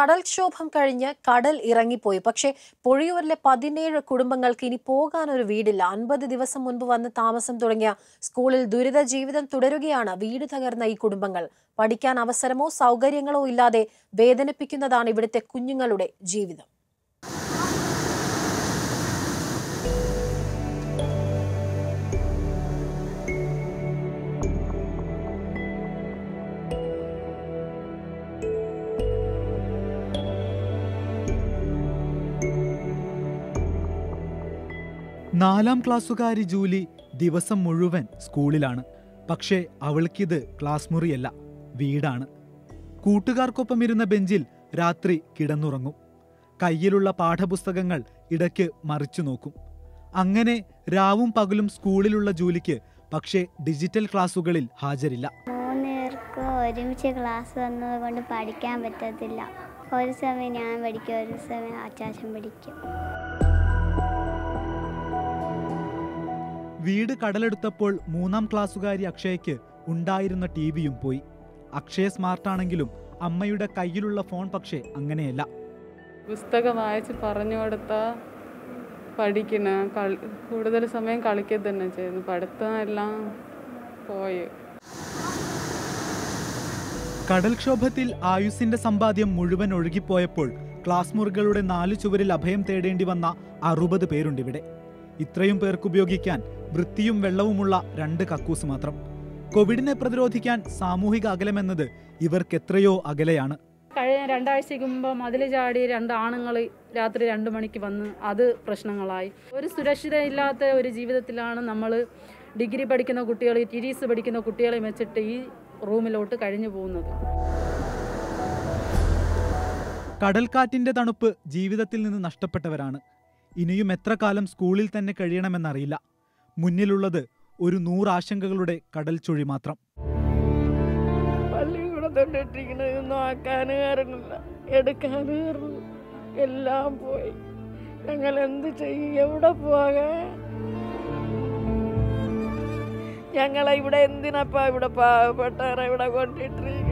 കടൽക്ഷോഭം കഴിഞ്ഞ് കടൽ ഇറങ്ങിപ്പോയി പക്ഷേ പൊഴിയൂരിലെ പതിനേഴ് കുടുംബങ്ങൾക്ക് ഇനി പോകാനൊരു വീടില്ല അൻപത് ദിവസം മുൻപ് വന്ന് താമസം തുടങ്ങിയ സ്കൂളിൽ ദുരിത ജീവിതം തുടരുകയാണ് വീട് തകർന്ന ഈ കുടുംബങ്ങൾ പഠിക്കാൻ അവസരമോ സൗകര്യങ്ങളോ ഇല്ലാതെ വേദനിപ്പിക്കുന്നതാണ് ഇവിടുത്തെ കുഞ്ഞുങ്ങളുടെ ജീവിതം നാലാം ക്ലാസ്സുകാരി ജൂലി ദിവസം മുഴുവൻ സ്കൂളിലാണ് പക്ഷേ അവൾക്കിത് ക്ലാസ് മുറിയല്ല വീടാണ് കൂട്ടുകാർക്കൊപ്പം ഇരുന്ന ബെഞ്ചിൽ രാത്രി കിടന്നുറങ്ങും കയ്യിലുള്ള പാഠപുസ്തകങ്ങൾ ഇടയ്ക്ക് മറിച്ചു നോക്കും അങ്ങനെ രാവും പകലും സ്കൂളിലുള്ള ജൂലിക്ക് പക്ഷേ ഡിജിറ്റൽ ക്ലാസ്സുകളിൽ ഹാജരില്ല മൂന്ന് പേർക്ക് ഒരുമിച്ച് ക്ലാസ് വന്നത് കൊണ്ട് പഠിക്കാൻ പറ്റത്തില്ല ഒരു സമയം ഞാൻ പഠിക്കും ഒരു സമയം അച്ചാച്ചൻ പഠിക്കും വീട് കടലെടുത്തപ്പോൾ മൂന്നാം ക്ലാസ്സുകാരി അക്ഷയയ്ക്ക് ഉണ്ടായിരുന്ന ടി വിയും പോയി അക്ഷയ സ്മാർട്ടാണെങ്കിലും അമ്മയുടെ കയ്യിലുള്ള ഫോൺ പക്ഷേ അങ്ങനെയല്ല പുസ്തകം വായിച്ച് പറഞ്ഞു കൊടുത്താൽ പഠിക്കണ കളി കൂടുതൽ സമയം കളിക്കുക തന്നെ ചെയ്യുന്നു പഠിത്തം എല്ലാം പോയി കടൽക്ഷോഭത്തിൽ ആയുസിന്റെ സമ്പാദ്യം മുഴുവൻ ഒഴുകിപ്പോയപ്പോൾ ക്ലാസ് മുറികളുടെ നാലു ചുവരിൽ അഭയം തേടേണ്ടി വന്ന അറുപത് പേരുണ്ടിവിടെ ഇത്രയും പേർക്ക് ഉപയോഗിക്കാൻ വൃത്തിയും വെള്ളവുമുള്ള രണ്ട് കക്കൂസ് മാത്രം കോവിഡിനെ പ്രതിരോധിക്കാൻ സാമൂഹിക അകലമെന്നത് ഇവർക്ക് എത്രയോ അകലെയാണ് കഴിഞ്ഞ രണ്ടാഴ്ചയ്ക്ക് മുമ്പ് മതിൽ ചാടി രണ്ട് ആണുങ്ങൾ രാത്രി രണ്ട് മണിക്ക് വന്ന് അത് പ്രശ്നങ്ങളായി ഒരു സുരക്ഷിതയില്ലാത്ത ഒരു ജീവിതത്തിലാണ് നമ്മൾ ഡിഗ്രി പഠിക്കുന്ന കുട്ടികൾ ടിരീസ് പഠിക്കുന്ന കുട്ടികളെ വെച്ചിട്ട് ഈ റൂമിലോട്ട് കഴിഞ്ഞു പോകുന്നത് കടൽക്കാറ്റിന്റെ തണുപ്പ് ജീവിതത്തിൽ നിന്ന് നഷ്ടപ്പെട്ടവരാണ് ഇനിയും എത്ര കാലം സ്കൂളിൽ തന്നെ കഴിയണമെന്നറിയില്ല മുന്നിലുള്ളത് ഒരു നൂറാശങ്കകളുടെ കടൽ ചുഴി മാത്രം പള്ളിക്കൂടത്തോട്ടിട്ടിരിക്കണത് നോക്കാൻ കയറുന്നില്ല എടുക്കാൻ കയറുന്നു എല്ലാം പോയി ഞങ്ങൾ എന്ത് ചെയ്യും എവിടെ പോകാൻ ഞങ്ങളെ ഇവിടെ എന്തിനപ്പാ ഇവിടെ പാവപ്പെട്ടവരെ ഇവിടെ കൊണ്ടിട്ടിരിക്കുന്നത്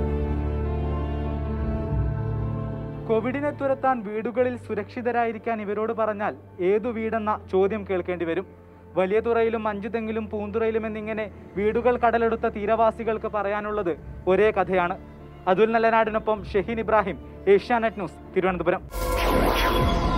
കോവിഡിനെ തുരത്താൻ വീടുകളിൽ സുരക്ഷിതരായിരിക്കാൻ ഇവരോട് പറഞ്ഞാൽ ഏതു വീടെന്ന ചോദ്യം കേൾക്കേണ്ടി വരും വലിയ തുറയിലും അഞ്ചുതെങ്ങിലും പൂന്തുറയിലും എന്നിങ്ങനെ വീടുകൾ കടലെടുത്ത തീരവാസികൾക്ക് പറയാനുള്ളത് ഒരേ കഥയാണ് അതുൽ നല്ലനാടിനൊപ്പം ഷെഹീൻ ഇബ്രാഹിം ഏഷ്യാനെറ്റ് ന്യൂസ് തിരുവനന്തപുരം